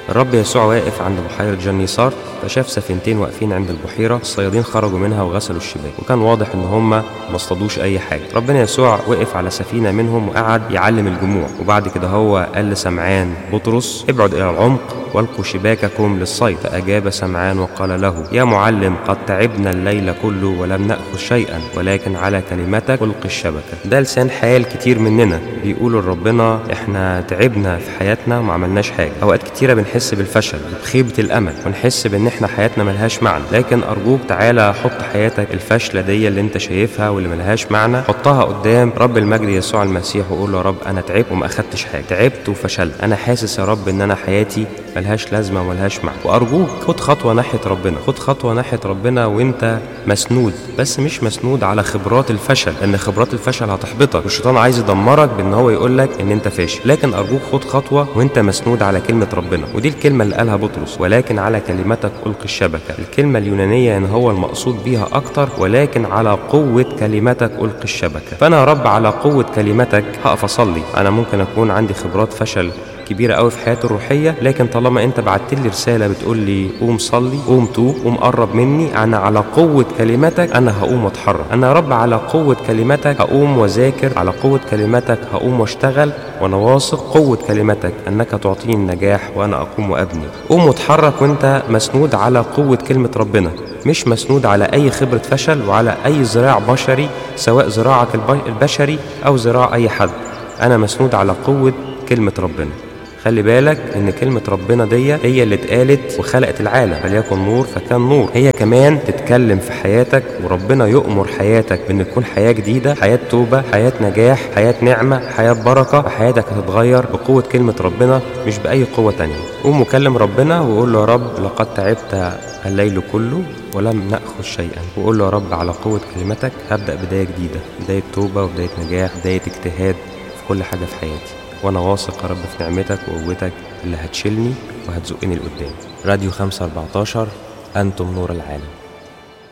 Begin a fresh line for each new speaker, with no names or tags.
الرب يسوع واقف عند بحيرة جنيسار فشاف سفينتين واقفين عند البحيرة الصيادين خرجوا منها وغسلوا الشباك وكان واضح ان هم ما اصطادوش اي حاجة ربنا يسوع وقف على سفينة منهم وقعد يعلم الجموع وبعد كده هو قال لسمعان بطرس ابعد الى العمق والقوا شباككم للصيد فأجاب سمعان وقال له يا معلم قد تعبنا الليل كله ولم نأخذ شيئا ولكن على كلمتك ألقي الشبكة ده لسان حال كتير مننا بيقولوا لربنا احنا تعبنا في حياتنا وما عملناش حاجة أوقات كتيرة بنحس بالفشل بخيبة الأمل ونحس بإن احنا حياتنا ملهاش معنى لكن أرجوك تعالى حط حياتك الفاشلة دي اللي انت شايفها واللي ملهاش معنى حطها قدام رب المجد يسوع المسيح وقول له يا رب أنا تعبت وما أخدتش حاجة تعبت وفشلت أنا حاسس يا رب إن أنا حياتي ملهاش لازمه وملهاش معنى وارجوك خد خطوه ناحيه ربنا خد خطوه ناحيه ربنا وانت مسنود بس مش مسنود على خبرات الفشل لان خبرات الفشل هتحبطك والشيطان عايز يدمرك بان هو يقول لك ان انت فاشل لكن ارجوك خد خطوه وانت مسنود على كلمه ربنا ودي الكلمه اللي قالها بطرس ولكن على كلمتك القي الشبكه الكلمه اليونانيه ان هو المقصود بيها اكتر ولكن على قوه كلمتك القي الشبكه فانا يا رب على قوه كلمتك هقف اصلي انا ممكن اكون عندي خبرات فشل كبيرة قوي في حياتي الروحية لكن طالما انت بعت لي رسالة بتقول لي قوم صلي قوم توب قوم قرب مني انا على قوة كلمتك انا هقوم واتحرك انا يا رب على قوة كلمتك هقوم واذاكر على قوة كلمتك هقوم واشتغل وانا واثق قوة كلمتك انك تعطيني النجاح وانا اقوم وابني قوم واتحرك وانت مسنود على قوة كلمة ربنا مش مسنود على اي خبرة فشل وعلى اي ذراع بشري سواء ذراعك البشري او ذراع اي حد انا مسنود على قوة كلمة ربنا خلي بالك ان كلمة ربنا دي هي اللي اتقالت وخلقت العالم فليكن نور فكان نور هي كمان تتكلم في حياتك وربنا يؤمر حياتك بان تكون حياة جديدة حياة توبة حياة نجاح حياة نعمة حياة بركة وحياتك هتتغير بقوة كلمة ربنا مش بأي قوة تانية قوم وكلم ربنا وقول له يا رب لقد تعبت الليل كله ولم نأخذ شيئا وقول له يا رب على قوة كلمتك هبدأ بداية جديدة بداية توبة وبداية نجاح بداية اجتهاد في كل حاجة في حياتي وانا واثق يا رب في نعمتك وقوتك اللي هتشيلني وهتزقني لقدام راديو 514 انتم نور العالم